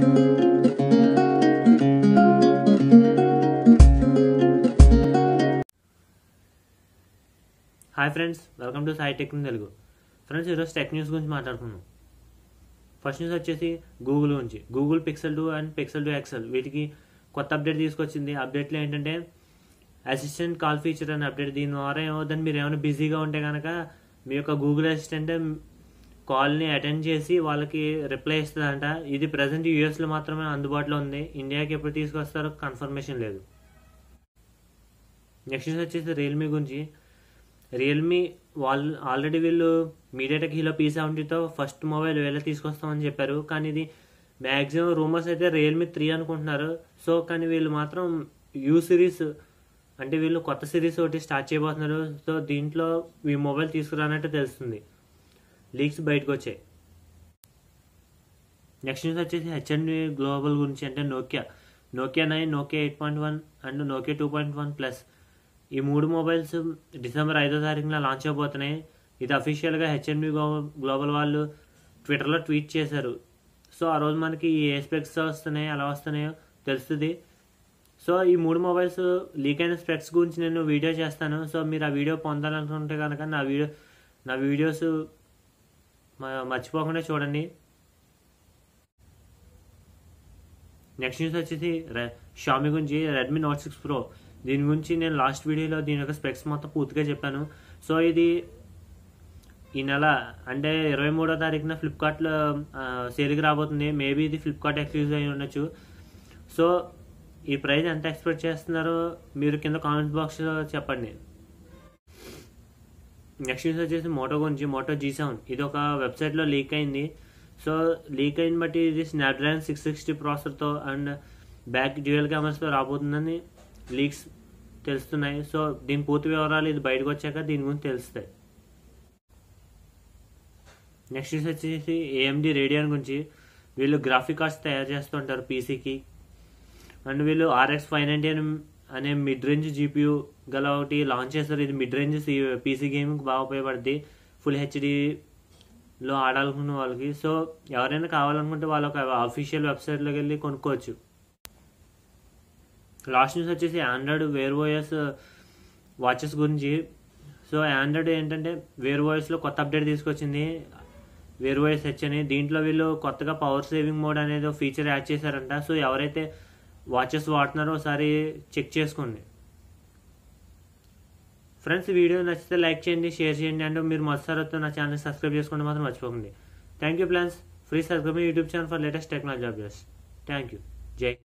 hi friends welcome to Sai tech in Telugu friends ఈరోజు tech news గురించి మాట్లాడుకుందాం ఫస్ట్ న్యూస్ వచ్చేసి గూగుల్ గురించి Google pixel two and pixel two XL వీటికి కొత్త అప్డేట్ తీసుకొచ్చింది అప్డేట్లో ఏంటంటే అసిస్టెంట్ కాల్ ఫీచర్ అని అప్డేట్ దీని ద్వారా ఏమవుతుందని మీరు ఏమైనా బిజీగా ఉంటే కనుక మీ యొక్క గూగుల్ అసిస్టెంట్ కాల్ని అటెండ్ చేసి వాళ్ళకి రిప్లై ఇస్తుందంట ఇది ప్రజెంట్ యూఎస్లో మాత్రమే అందుబాటులో ఉంది ఇండియాకి ఎప్పుడు తీసుకొస్తారో కన్ఫర్మేషన్ లేదు నెక్స్ట్ న్యూస్ వచ్చేసి రియల్మీ గురించి రియల్మీ వాళ్ళు ఆల్రెడీ వీళ్ళు మీడియాటెక్ హీలో పీ సెవెంటీతో ఫస్ట్ మొబైల్ వీళ్ళే తీసుకొస్తామని చెప్పారు కానీ ఇది మ్యాక్సిమం రూమర్స్ అయితే రియల్మీ త్రీ అనుకుంటున్నారు సో కానీ వీళ్ళు మాత్రం యూ సిరీస్ అంటే వీళ్ళు కొత్త సిరీస్ ఒకటి స్టార్ట్ చేయబోతున్నారు సో దీంట్లో ఈ మొబైల్ తీసుకురానట్టు తెలుస్తుంది లీక్స్ బయటకు వచ్చాయి నెక్స్ట్ న్యూస్ వచ్చేసి హెచ్ఎండి గ్లోబల్ గురించి అంటే Nokia Nokia nine Nokia eight point one and Nokia two point one plus ఈ మూడు మొబైల్స్ డిసెంబర్ ఐదో తారీఖున లాంచ్ అయిపోతున్నాయి ఇది అఫీషియల్గా హెచ్ఎండి గ్లోబల్ వాళ్ళు ట్విట్టర్లో ట్వీట్ చేశారు సో ఆ రోజు మనకి ఏ స్పెక్స్ వస్తున్నాయి ఎలా వస్తున్నాయో తెలుస్తుంది సో ఈ మూడు మొబైల్స్ లీక్ అయిన స్పెక్స్ గురించి నేను వీడియో చేస్తాను సో మీరు ఆ వీడియో పొందాలనుకుంటే కనుక నా వీడియో నా వీడియోస్ మ- మర్చిపోకుండా చూడండి నెక్స్ట్ న్యూస్ వచ్చేసి షామి గురించి రెడ్మీ నోట్ సిక్స్ ప్రో దీని గురించి నేను లాస్ట్ వీడియోలో దీని యొక్క స్పెక్స్ మొత్తం పూర్తిగా చెప్పాను సో ఇది ఈ నెల అంటే ఇరవై మూడో తారీఖున ఫ్లిప్కార్ట్లో సేల్కి రాబోతుంది మేబీ ఇది ఫ్లిప్కార్ట్ ఎక్స్క్లూజివ్ అయి ఉండొచ్చు సో ఈ ప్రైస్ ఎంత ఎక్స్పెక్ట్ చేస్తున్నారో మీరు కింద కామెంట్ బాక్స్లో చెప్పండి నెక్స్ట్ న్యూస్ వచ్చేసి మోటో గురించి మోటో జీ సెవెన్ ఇది ఒక వెబ్సైట్లో లీక్ అయింది సో లీక్ అయిన బట్టి ఇది స్నాప్డ్రాగన్ సిక్స్ సిక్స్టీ ప్రాసెసర్తో అండ్ బ్యాక్ డ్యూయల్ కెమెరాస్తో రాబోతుందని లీక్స్ తెలుస్తున్నాయి సో దీని పూర్తి వివరాలు ఇది బయటకు వచ్చాక దీని గురించి తెలుస్తాయి నెక్స్ట్ న్యూస్ వచ్చేసి ఏఎండి రేడియన్ గురించి వీళ్ళు గ్రాఫిక్ కార్డ్స్ తయారు చేస్తుంటారు పీసీకి అండ్ వీళ్ళు ఆర్ఎక్స్ ఫైవ్ నైంటీ అనే మిడ్ రేంజ్ జీపీయూ గల ఒకటి లాంచ్ చేస్తారు ఇది మిడ్ రేంజ్ పీసీ గేమింగ్ బాగా ఉపయోగపడుద్ది ఫుల్ హెచ్డీలో ఆడాలనుకున్న వాళ్ళకి సో ఎవరైనా కావాలనుకుంటే వాళ్ళ ఒక అఫీషియల్ వెబ్సైట్లోకి వెళ్ళి కొనుక్కోవచ్చు లాస్ట్ న్యూస్ వచ్చేసి ఆండ్రాయిడ్ వేర్ ఓఎస్ వాచెస్ గురించి సో ఆండ్రాయిడ్ ఏంటంటే వేర్ ఓఎస్లో కొత్త అప్డేట్ తీసుకొచ్చింది వేర్ ఓఎస్ హెచ్ అని దీంట్లో వీళ్ళు కొత్తగా పవర్ సేవింగ్ మోడ్ అనేది ఒక ఫీచర్ యాడ్ చేశారంట సో ఎవరైతే వాచెస్ వాడుతున్నారో ఒకసారి చెక్ చేసుకోండి ఫ్రెండ్స్ వీడియో నచ్చితే లైక్ చేయండి షేర్ చేయండి అండ్ మీరు మొదటిసారి వస్తే నా ఛానల్ సబ్స్క్రైబ్ చేసుకోండి మాత్రం మర్చిపోకండి thank you plans free subscribe YouTube channel for latest technology updates thank you జై